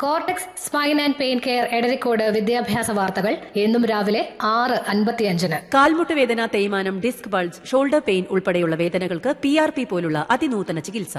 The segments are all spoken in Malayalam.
cortex spine and pain care Edarikode വിദ്യാഭ്യാസ വാർത്തകൾ എന്നും രാവിലെ ആറ് അൻപത്തിയഞ്ചിന് കാൽമുട്ട് വേദന തേയ്മാനം ഡിസ്ക് ബൾജ് ഷോൾഡർ പെയിൻ ഉൾപ്പെടെയുള്ള വേദനകൾക്ക് പി ആർ പി പോലുള്ള അതിനൂതന ചികിത്സ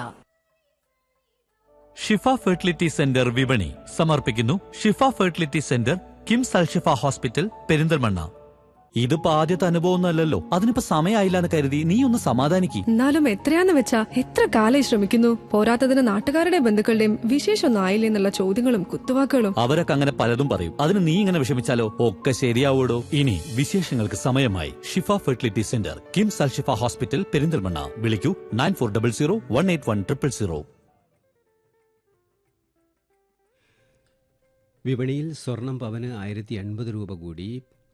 ഷിഫ ഫെർട്ടിലിറ്റി സെന്റർ വിപണി സമർപ്പിക്കുന്നു Shifa fertility centre KIMS Alshifa hospital Perinthalmanna ഇതിപ്പോ ആദ്യത്തെ അനുഭവമൊന്നുമല്ലല്ലോ അതിനിപ്പോ സമയമായില്ല എന്ന് കരുതി നീ ഒന്ന് സമാധാനിക്ക് എന്നാലും എത്രയാന്ന് വെച്ചാ എത്ര കാലായി ശ്രമിക്കുന്നു പോരാത്തതിന് നാട്ടുകാരുടെ ബന്ധുക്കളുടെയും വിശേഷമൊന്നും ആയില്ലേ എന്നുള്ള ചോദ്യങ്ങളും കുത്തുവാക്കുകളും അവരൊക്കെ അങ്ങനെ പലതും പറയും അതിന് നീ ഇങ്ങനെ വിഷമിച്ചാലോ ഒക്കെ ശരിയാവൂടോ ഇനി വിശേഷങ്ങൾക്ക് സമയമായി Shifa fertility centre KIMS Alshifa hospital Perinthalmanna വിളിക്കൂ nine four double zero one eight one triple zero വിപണിയിൽ സ്വർണം പവന് ആയിരത്തി എൺപത് രൂപ കൂടി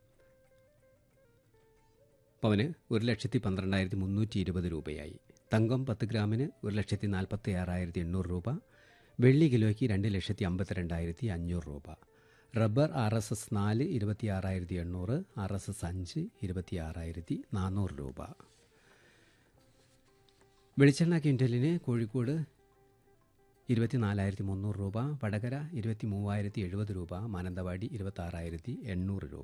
പവന് ഒരു ലക്ഷത്തി പന്ത്രണ്ടായിരത്തി മുന്നൂറ്റി ഇരുപത് രൂപയായി തങ്കം പത്ത് ഗ്രാമിന് ഒരു ലക്ഷത്തി നാൽപ്പത്തി ആറായിരത്തി എണ്ണൂറ് രൂപ വെള്ളി കിലോയ്ക്ക് രണ്ട് ലക്ഷത്തി അമ്പത്തിരണ്ടായിരത്തി അഞ്ഞൂറ് രൂപ റബ്ബർ ആർ എസ് എസ് നാല് ഇരുപത്തി ആറായിരത്തി എണ്ണൂറ് ആർ എസ് എസ് അഞ്ച് ഇരുപത്തി ആറായിരത്തി നാനൂറ് രൂപ വെളിച്ചെണ്ണ ക്വിൻ്റലിന് കോഴിക്കോട് ഇരുപത്തിനാലായിരത്തി മുന്നൂറ് രൂപ വടകര ഇരുപത്തി മൂവായിരത്തി എഴുപത് രൂപ മാനന്തവാടി ഇരുപത്തി ആറായിരത്തി എണ്ണൂറ് രൂപ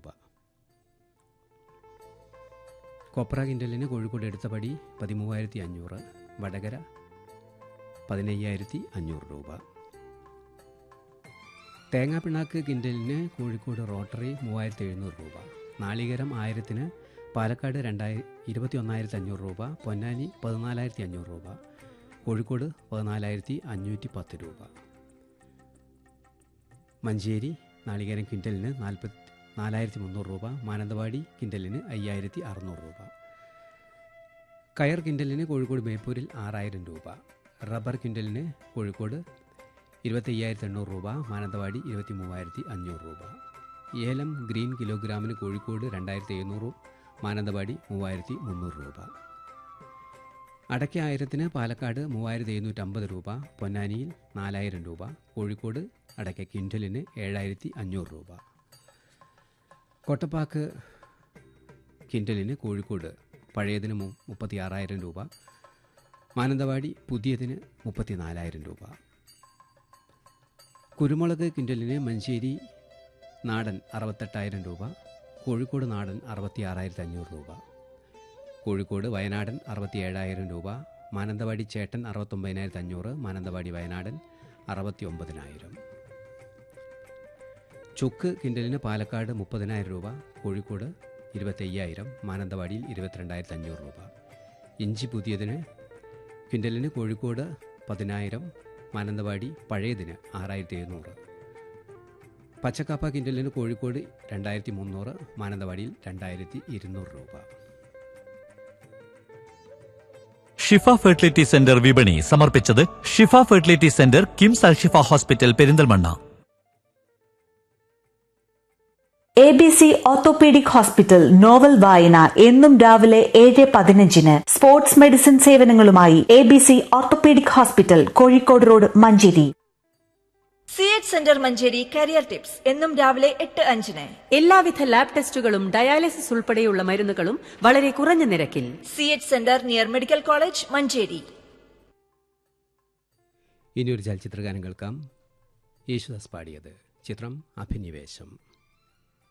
കൊപ്ര കിൻഡലിന് കോഴിക്കോട് എടുത്തപടി പതിമൂവായിരത്തി അഞ്ഞൂറ് വടകര പതിനയ്യായിരത്തി അഞ്ഞൂറ് രൂപ തേങ്ങാപ്പിണ്ണാക്ക് കിൻഡലിന് കോഴിക്കോട് റോട്ടറി മൂവായിരത്തി എഴുന്നൂറ് രൂപ നാളികേരം ആയിരത്തിന് പാലക്കാട് രണ്ടായി ഇരുപത്തി ഒന്നായിരത്തി അഞ്ഞൂറ് രൂപ പൊന്നാനി പതിനാലായിരത്തി അഞ്ഞൂറ് രൂപ കോഴിക്കോട് പതിനാലായിരത്തി അഞ്ഞൂറ്റി പത്ത് രൂപ മഞ്ചേരി നാളികേരം ക്വിൻ്റലിന് നാൽപ്പത്തി നാലായിരത്തി മുന്നൂറ് രൂപ മാനന്തവാടി കിൻഡലിന് അയ്യായിരത്തി അറുന്നൂറ് രൂപ കയർ കിൻഡലിന് കോഴിക്കോട് ബേപ്പൂരിൽ ആറായിരം രൂപ റബ്ബർ കിൻഡലിന് കോഴിക്കോട് ഇരുപത്തയ്യായിരത്തി എണ്ണൂറ് രൂപ മാനന്തവാടി ഇരുപത്തി മൂവായിരത്തി അഞ്ഞൂറ് രൂപ ഏലം ഗ്രീൻ കിലോഗ്രാമിന് കോഴിക്കോട് രണ്ടായിരത്തി എഴുന്നൂറ് മാനന്തവാടി മൂവായിരത്തി മുന്നൂറ് രൂപ അടയ്ക്ക ആയിരത്തിന് പാലക്കാട് മൂവായിരത്തി എഴുന്നൂറ്റമ്പത് രൂപ പൊന്നാനിയിൽ നാലായിരം രൂപ കോഴിക്കോട് അടയ്ക്ക ക്വിൻ്റലിന് ഏഴായിരത്തി അഞ്ഞൂറ് രൂപ കൊട്ടപ്പാക്ക് കിൻഡലിന് കോഴിക്കോട് പഴയതിന് മു മുപ്പത്തി ആറായിരം രൂപ മാനന്തവാടി പുതിയതിന് മുപ്പത്തി നാലായിരം രൂപ കുരുമുളക് കിൻഡലിന് മഞ്ചേരി നാടൻ അറുപത്തെട്ടായിരം രൂപ കോഴിക്കോട് നാടൻ അറുപത്തി ആറായിരത്തി അഞ്ഞൂറ് രൂപ കോഴിക്കോട് വയനാടൻ അറുപത്തി ഏഴായിരം രൂപ മാനന്തവാടി ചേട്ടൻ അറുപത്തൊമ്പതിനായിരത്തി അഞ്ഞൂറ് മാനന്തവാടി വയനാടൻ അറുപത്തി ഒമ്പതിനായിരം ചുക്ക് കിൻഡലിന് പാലക്കാട് മുപ്പതിനായിരം രൂപ കോഴിക്കോട് ഇരുപത്തയ്യായിരം മാനന്തവാടിയിൽ ഇരുപത്തിരണ്ടായിരത്തി അഞ്ഞൂറ് രൂപ ഇഞ്ചി പുതിയതിന് ക്വിൻ്റലിന് കോഴിക്കോട് പതിനായിരം മാനന്തവാടി പഴയതിന് ആറായിരത്തി എഴുന്നൂറ് പച്ചക്കാപ്പ കിൻഡലിന് കോഴിക്കോട് രണ്ടായിരത്തി മുന്നൂറ് മാനന്തവാടിയിൽ രണ്ടായിരത്തി ഇരുന്നൂറ് രൂപ ഷിഫ ഫെർട്ടിലിറ്റി സെന്റർ വിപണി സമർപ്പിച്ചത് Shifa fertility centre KIMS Alshifa hospital Perinthalmanna A B C orthopaedic hospital novel വായന എന്നും രാവിലെ ഏഴ് പതിനഞ്ചിന് സ്പോർട്സ് മെഡിസിൻ സേവനങ്ങളുമായി A B C orthopaedic hospital Kozhikode road Manjeri C H centre Manjeri career tips എന്നും രാവിലെ എട്ട് അഞ്ചിന് എല്ലാവിധ ലാബ് ടെസ്റ്റുകളും ഡയാലിസിസ് ഉൾപ്പെടെയുള്ള മരുന്നുകളും വളരെ കുറഞ്ഞ നിരക്കിൽ C H centre near medical college Manjeri ഇനിയൊരു ചലച്ചിത്രഗാനം കേൾക്കാം യേശുദാസ് പാടിയത് ചിത്രം അഭിനിവേശം